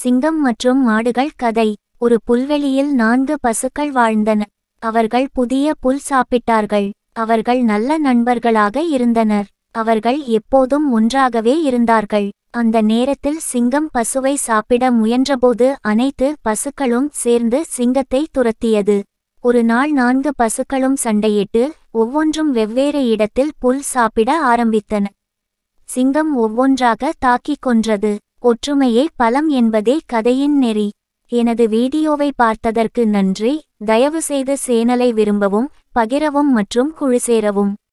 சிங்கம் மற்றும் மாடுகள் கதை ஒரு புல்வெளியில் நான்கு பசுக்கள் வாழ்ந்தன அவர்கள் புதிய புல் சாப்பிட்டார்கள் அவர்கள் நல்ல நண்பர்களாக இருந்தனர் அவர்கள் எப்போதும் ஒன்றாகவே இருந்தார்கள் அந்த நேரத்தில் சிங்கம் பசுவை சாப்பிட முயன்றபோது அனைத்து பசுக்களும் சேர்ந்து சிங்கத்தை துரத்தியது ஒரு நாள் நான்கு பசுக்களும் சண்டையிட்டு ஒவ்வொன்றும் வெவ்வேறு இடத்தில் புல் சாப்பிட ஆரம்பித்தன சிங்கம் ஒவ்வொன்றாக தாக்கிக் கொன்றது ஒற்றுமையே பலம் என்பதே கதையின் நெறி எனது வீடியோவை பார்த்ததற்கு நன்றி தயவுசெய்து சேனலை விரும்பவும் பகிரவும் மற்றும் குழு சேரவும்